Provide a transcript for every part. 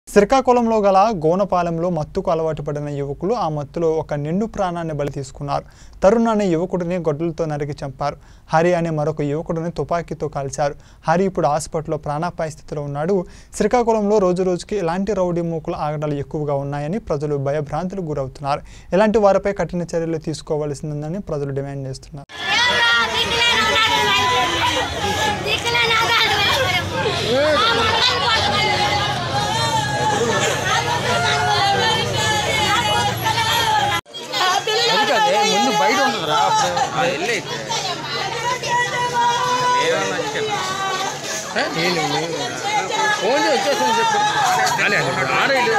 శ్రీకాకుళంలో గల గోనపాలెంలో మత్తుకు అలవాటు పడిన యువకులు ఆ మత్తులో ఒక నిండు ప్రాణాన్ని బలి తీసుకున్నారు తరుణ్ అనే యువకుడిని గొడ్డలతో నరికి చంపారు హరి అనే మరొక యువకుడిని తుపాకీతో కాల్చారు హరి ఇప్పుడు హాస్పిటల్లో ప్రాణాపాయ స్థితిలో ఉన్నాడు శ్రీకాకుళంలో రోజు రోజుకి ఇలాంటి రౌడీ మూకుల ఆగడాలు ఎక్కువగా ఉన్నాయని ప్రజలు భయభ్రాంతులకు గురవుతున్నారు ఇలాంటి వారిపై కఠిన చర్యలు తీసుకోవాల్సిందని ప్రజలు డిమాండ్ చేస్తున్నారు అదే ముందు బయట ఉంటుందిరా అప్పుడు వెళ్ళి ఏమన్నా చికెన్ ఏ, నేను నేను ఫోన్ చేసి వచ్చేసాను చెప్పు అదే ఆడ ఇటు.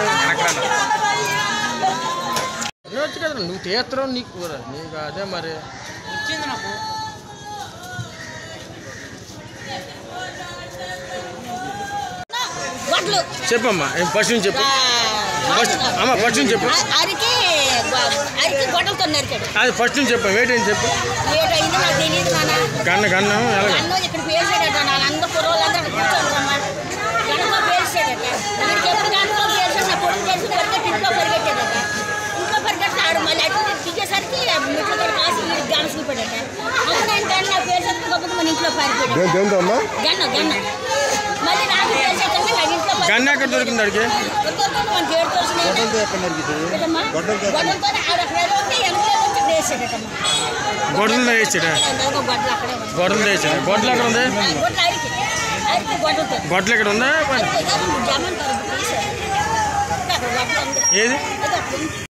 వెళ్ళొచ్చు కదా నువ్వు తీస్తున్నావు నీకు కూర నీకు అదే మరి వడ్లు చెప్పమ్మా ఏం ఫస్ట్ నుంచి చెప్పు ఫస్ట్ అమ్మ ఫస్ట్ నుంచి చెప్పు అరికి అరికి గొడవలతో నరికాడు అది ఫస్ట్ నుంచి చెప్పు వెయిట్ ఏం చెప్పు ఏటైందో నాకు తెలియదు నాన్న గన్న గన్నం ఎలాగ అన్న ఇక్కడ పేసాడట వాళ్ళందరూ కుర్రోళ్ళందరూ అక్కడ కూర్చోండి గణప పేసాడట వీడికి ఎప్పుడు గణప పేసాడు నా పొట్టు చేసి పరిగెట్టి ఇంట్లో పరిగెట్టాడట ఇంట్లో పరిగెట్టి ఆడు మళ్ళీ అటు ఇటు దిగేసరికి మెట్లు కూడా కాసి వీడికి గన చూపాడట అప్పుడు ఆయన గన్న నా పేసాడు గొప్ప మన ఇంట్లో పారిపోయాడు దేంతమ్మా గన్న గన్న మళ్ళీ నాకు పేసాడంటే నా ఇంట్లో గన్న ఎక్కడ దొరికింది అడిగి దొరికింది మన గేట్ తోసిన గొడవలతో ఆడ అక్కడ ఉంటే వెనకాల వచ్చి అక్కడ వేసాడటమ్మా గొడవలు వేసాడా గొడ్డలు అక్కడే ఉంది. గొడవలు వేసాడా గొడ్డలు ఎక్కడ ఉంది గొడ్డలు అరికి అరికి గొడ్డలతో గొడ్డలు ఎక్కడ ఉందా జమన్ తీసారు అక్కడ గొడ్డలు ఉంది ఏది అది అక్కడ ఉంది